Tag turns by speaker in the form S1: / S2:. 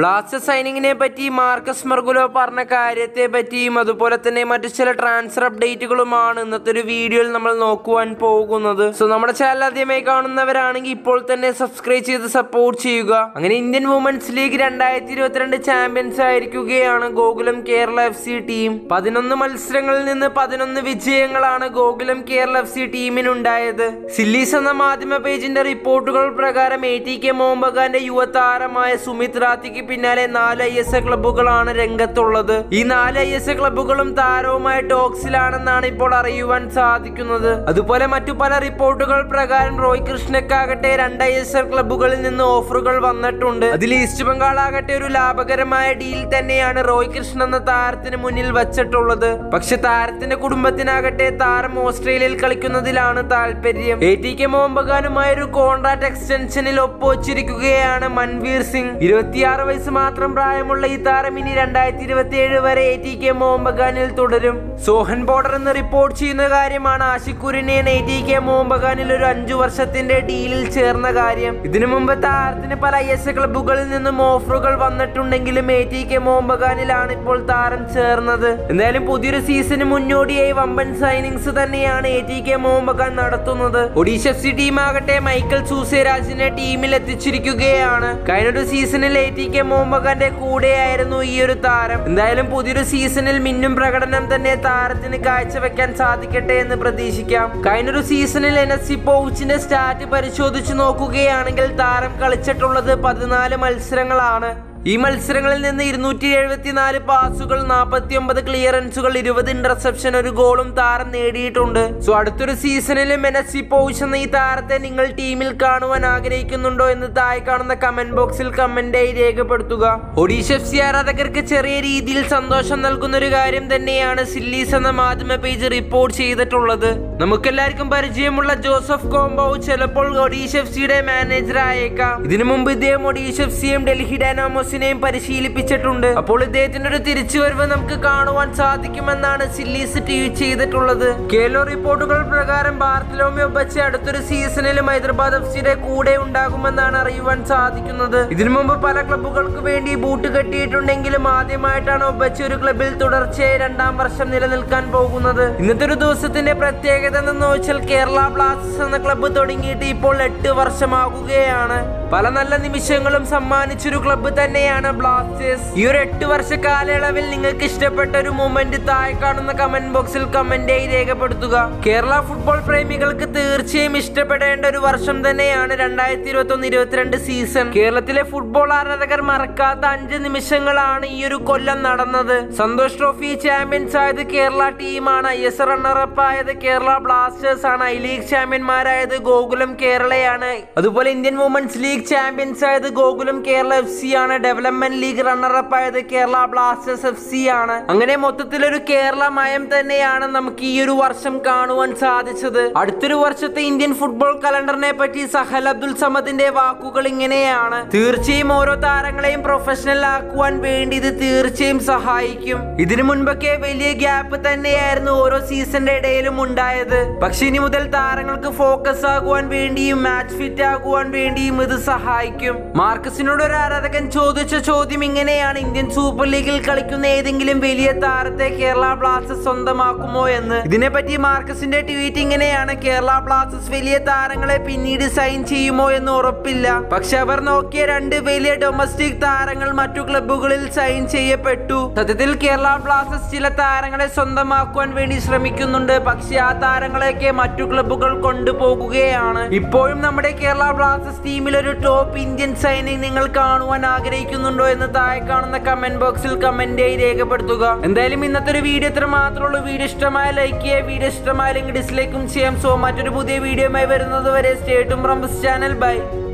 S1: blaster സൈനിങ്ങിനെ പറ്റി Marcus മർഗുലോ പറഞ്ഞ കാര്യത്തെ പറ്റിയും അതുപോലെ തന്നെ മറ്റു ചില ട്രാൻസ്ഫർ അപ്ഡേറ്റുകളുമാണ് ഇന്നത്തെ ഒരു വീഡിയോയിൽ നമ്മൾ നോക്കുവാൻ പോകുന്നത് സോ നമ്മുടെ ചാനൽ ആദ്യമായി കാണുന്നവരാണെങ്കിൽ ഇപ്പോൾ തന്നെ സബ്സ്ക്രൈബ് ചെയ്ത് സപ്പോർട്ട് ചെയ്യുക അങ്ങനെ ഇന്ത്യൻ വുമൻസ് ലീഗ് രണ്ടായിരത്തി ഇരുപത്തിരണ്ട് ചാമ്പ്യൻസ് ആയിരിക്കുകയാണ് Gokulam Kerala F C team പതിനൊന്ന് മത്സരങ്ങളിൽ നിന്ന് പതിനൊന്ന് വിജയങ്ങളാണ് ഗോകുലം കേരള എഫ് സി ടീമിനുണ്ടായത് സില്ലീസ് എന്ന മാധ്യമ പേജിന്റെ റിപ്പോർട്ടുകൾ പ്രകാരം എ ടി കെ മോഹൻബഗാന്റെ യുവതാരമായ സുമിത് റാത്തിക്ക് പിന്നാലെ നാല് ഐ എസ് എ ക്ലബ്ബുകളാണ് രംഗത്തുള്ളത് ഈ നാല് ഐ എസ് എ ക്ലബ്ബുകളും താരവുമായി ടോക്സിലാണെന്നാണ് ഇപ്പോൾ അറിയുവാൻ സാധിക്കുന്നത് അതുപോലെ മറ്റു പല റിപ്പോർട്ടുകൾ പ്രകാരം റോയ് കൃഷ്ണക്കാകട്ടെ രണ്ട് ഐ എസ് എൽ ക്ലബ്ബുകളിൽ നിന്ന് ഓഫറുകൾ വന്നിട്ടുണ്ട് അതിൽ ഈസ്റ്റ് ബംഗാൾ ആകട്ടെ ഒരു ലാഭകരമായ ഡീൽ തന്നെയാണ് റോയ് കൃഷ്ണ എന്ന താരത്തിന് മുന്നിൽ വച്ചിട്ടുള്ളത് പക്ഷെ താരത്തിന്റെ കുടുംബത്തിനാകട്ടെ താരം ഓസ്ട്രേലിയയിൽ കളിക്കുന്നതിലാണ് താല്പര്യം എ ടി കെ മോഹൻബഗാനുമായ ഒരു കോൺട്രാക്ട് എക്സ്റ്റൻഷനിൽ ഒപ്പുവച്ചിരിക്കുകയാണ് മൻവീർ സിംഗ് ഇരുപത്തിയാറ് വയസ്സ് മാത്രം പ്രായമുള്ള ഈ താരം ഇനി രണ്ടായിരത്തി ഇരുപത്തി ഏഴ് വരെ എ ടി കെ മോഹൻബഗാനിൽ തുടരും സോഹൻ ബോർഡർ എന്ന് റിപ്പോർട്ട് ചെയ്യുന്ന കാര്യമാണ് ആഷിഖുരിനെയാണ് എ ടി കെ മോഹൻബഗാനിൽ ഒരു അഞ്ചു വർഷത്തിന്റെ ഡീലിൽ ചേർന്ന കാര്യം ഇതിനു മുമ്പ് താരത്തിന് പല ഐ എസ് ക്ലബ്ബുകളിൽ നിന്നും ഓഫറുകൾ വന്നിട്ടുണ്ടെങ്കിലും എ ടി കെ മോഹൻബഗാനിലാണ് ഇപ്പോൾ താരം ചേർന്നത് എന്തായാലും പുതിയൊരു സീസണ് മുന്നോടിയായി വമ്പൻ സൈനിങ്സ് തന്നെയാണ് എ ടി കെ മോഹൻബഗാൻ നടത്തുന്നത് ഒഡീഷ എഫ് സി ടീമാകട്ടെ മൈക്കൽ സൂസേരാജിനെ ടീമിൽ എത്തിച്ചിരിക്കുകയാണ് കഴിഞ്ഞൊരു സീസണിൽ എ ടി കെ മോഹൻബഗാന്റെ കൂടെയായിരുന്നു ഈ ഒരു താരം എന്തായാലും പുതിയൊരു സീസണിൽ മിന്നും പ്രകടനം തന്നെ താരത്തിന് കാഴ്ചവെക്കാൻ സാധിക്കട്ടെ എന്ന് പ്രതീക്ഷിക്കാം കഴിഞ്ഞൊരു സീസണിൽ എൻ എസ് സി പോച്ചിന്റെ സ്റ്റാറ്റ് പരിശോധിച്ചു നോക്കുകയാണെങ്കിൽ താരം കളിച്ചിട്ടുള്ളത് പതിനാല് മത്സരങ്ങളാണ് ഈ മത്സരങ്ങളിൽ നിന്ന് ഇരുന്നൂറ്റി എഴുപത്തിനാല് പാസുകൾ നാൽപ്പത്തി ഒമ്പത് ക്ലിയറൻസുകൾ ഇരുപത് ഇന്റർസെപ്ഷൻ ഒരു ഗോളും താരം നേടിയിട്ടുണ്ട് സോ അടുത്തൊരു സീസണിലും എൻ എസ് സി പോയിച്ച് എന്ന ഈ താരത്തെ നിങ്ങൾ ടീമിൽ കാണുവാൻ ആഗ്രഹിക്കുന്നുണ്ടോ എന്ന് താഴെ കാണുന്ന കമന്റ് ബോക്സിൽ കമന്റായി രേഖപ്പെടുത്തുക ഒഡീഷ എഫ് സി ആരാധകർക്ക് ചെറിയ രീതിയിൽ സന്തോഷം നൽകുന്ന ഒരു കാര്യം തന്നെയാണ് സില്ലീസ് എന്ന മാധ്യമ പേജ് റിപ്പോർട്ട് ചെയ്തിട്ടുള്ളത് നമുക്കെല്ലാവർക്കും പരിചയമുള്ള ജോസഫ് കോംബോ ചിലപ്പോൾ ഒഡീഷ എഫ് സിയുടെ മാനേജർ ആയേക്കാം ഇതിനു മുമ്പ് ഇദ്ദേഹം ഒഡീഷ എഫ് സിയും ഡൽഹി ഡൈനാമോസിനെയും പരിശീലിപ്പിച്ചിട്ടുണ്ട് അപ്പോൾ ഇദ്ദേഹത്തിന്റെ ഒരു തിരിച്ചുവരവ് നമുക്ക് കാണുവാൻ സാധിക്കുമെന്നാണ് സില്ലീസ് ട്വീറ്റ് ചെയ്തിട്ടുള്ളത് കേലോ റിപ്പോർട്ടുകൾ പ്രകാരം ബാർത്തലോമിയോ ബച്ച് അടുത്തൊരു സീസണിലും ഹൈദരാബാദ് എഫ് സിയുടെ കൂടെ ഉണ്ടാകുമെന്നാണ് അറിയുവാൻ സാധിക്കുന്നത് ഇതിനു മുമ്പ് പല ക്ലബ്ബുകൾക്ക് വേണ്ടി ബൂട്ട് കെട്ടിയിട്ടുണ്ടെങ്കിലും ആദ്യമായിട്ടാണ് ഒബച്ച് ഒരു ക്ലബിൽ തുടർച്ചയായി രണ്ടാം വർഷം നിലനിൽക്കാൻ പോകുന്നത് ഇന്നത്തെ ഒരു ദിവസത്തിന്റെ പ്രത്യേകത എന്തെന്ന് വെച്ചാൽ കേരള ബ്ലാസ്റ്റേഴ്സ് എന്ന ക്ലബ്ബ് തുടങ്ങിയിട്ട് ഇപ്പോൾ എട്ട് വർഷമാകുകയാണ് പല നല്ല നിമിഷങ്ങളും സമ്മാനിച്ചൊരു ക്ലബ്ബ് തന്നെയാണ് ബ്ലാസ്റ്റേഴ്സ് ഈ ഒരു എട്ട് വർഷ കാലയളവിൽ നിങ്ങൾക്ക് ഇഷ്ടപ്പെട്ട ഒരു മൂമെന്റ് താഴെ കാണുന്ന കമന്റ് ബോക്സിൽ കമന്റായി രേഖപ്പെടുത്തുക കേരള ഫുട്ബോൾ പ്രേമികൾക്ക് തീർച്ചയായും ഇഷ്ടപ്പെടേണ്ട ഒരു വർഷം തന്നെയാണ് രണ്ടായിരത്തി ഇരുപത്തി ഒന്ന് ഇരുപത്തിരണ്ട് സീസൺ കേരളത്തിലെ ഫുട്ബോൾ ആരാധകർ മറക്കാത്ത അഞ്ച് നിമിഷങ്ങളാണ് ഈ ഒരു കൊല്ലം നടന്നത് സന്തോഷ് ട്രോഫി ചാമ്പ്യൻസ് ആയത് കേരള ടീമാണ് ഐ എസ് റണ്ണറപ്പ് ആയത് കേരള ബ്ലാസ്റ്റേഴ്സ് ആണ് ഐ ലീഗ് ചാമ്പ്യന്മാരായത് ഗോകുലം കേരളയാണ് അതുപോലെ ഇന്ത്യൻ വുമൻസ് ലീഗ് ചാമ്പ്യൻസ് ആയത് ഗോകുലം കേരള എഫ് സി ആണ് ഡെവലപ്മെന്റ് ലീഗ് റണ്ണറപ്പ് ആയത് കേരള ബ്ലാസ്റ്റേഴ്സ് എഫ് സി ആണ് അങ്ങനെ മൊത്തത്തിലൊരു കേരള മയം തന്നെയാണ് നമുക്ക് ഈ ഒരു വർഷം കാണുവാൻ സാധിച്ചത് അടുത്തൊരു വർഷത്തെ ഇന്ത്യൻ ഫുട്ബോൾ കലണ്ടറിനെ പറ്റി സഹൽ അബ്ദുൽ സമദിന്റെ വാക്കുകൾ ഇങ്ങനെയാണ് തീർച്ചയായും ഓരോ താരങ്ങളെയും പ്രൊഫഷണൽ ആക്കുവാൻ വേണ്ടി ഇത് തീർച്ചയായും സഹായിക്കും ഇതിനു മുൻപൊക്കെ വലിയ ഗ്യാപ്പ് തന്നെയായിരുന്നു ഓരോ സീസണിന്റെ ഇടയിലും ഉണ്ടായത് പക്ഷെ ഇനി മുതൽ താരങ്ങൾക്ക് ഫോക്കസ് ആകുവാൻ വേണ്ടിയും മാച്ച് ഫിറ്റ് ആകുവാൻ വേണ്ടിയും ഇത് സഹായിക്കും മാർക്കസിനോട് ഒരു ആരാധകൻ ചോദിച്ച ചോദ്യം ഇങ്ങനെയാണ് ഇന്ത്യൻ സൂപ്പർ ലീഗിൽ കളിക്കുന്ന ഏതെങ്കിലും വലിയ താരത്തെ കേരള ബ്ലാസ്റ്റേഴ്സ് സ്വന്തമാക്കുമോ എന്ന് ഇതിനെപ്പറ്റി മാർക്കസിന്റെ ട്വീറ്റ് ഇങ്ങനെയാണ് കേരള ബ്ലാസ്റ്റേഴ്സ് വലിയ താരങ്ങളെ പിന്നീട് സൈൻ ചെയ്യുമോ എന്ന് ഉറപ്പില്ല പക്ഷെ അവർ നോക്കിയ രണ്ട് വലിയ ഡൊമസ്റ്റിക് താരങ്ങൾ മറ്റു ക്ലബ്ബുകളിൽ സൈൻ ചെയ്യപ്പെട്ടു സത്യത്തിൽ കേരള ബ്ലാസ്റ്റേഴ്സ് ചില താരങ്ങളെ സ്വന്തമാക്കുവാൻ വേണ്ടി ശ്രമിക്കുന്നുണ്ട് പക്ഷെ ആ താരങ്ങളെയൊക്കെ മറ്റു ക്ലബ്ബുകൾ കൊണ്ടുപോകുകയാണ് ഇപ്പോഴും നമ്മുടെ കേരള ബ്ലാസ്റ്റേഴ്സ് ടീമിൽ ഒരു ടോപ്പ് ഇന്ത്യൻ സൈനിങ് നിങ്ങൾ കാണുവാൻ ആഗ്രഹിക്കുന്നുണ്ടോ എന്ന് താഴെ കാണുന്ന കമന്റ് ബോക്സിൽ കമന്റായി രേഖപ്പെടുത്തുക എന്തായാലും ഇന്നത്തെ ഒരു വീഡിയോ ഇത്ര മാത്രമേ ഉള്ളൂ വീഡിയോ ഇഷ്ടമായ ലൈക്ക് ചെയ്യുക വീഡിയോ ഇഷ്ടമായില്ലെങ്കിൽ ഡിസ്ലൈക്കും ചെയ്യാം സോ മറ്റൊരു പുതിയ വീഡിയോയുമായി വരുന്നത് വരെ സ്റ്റേറ്റും റംബസ് ചാനൽ ബൈ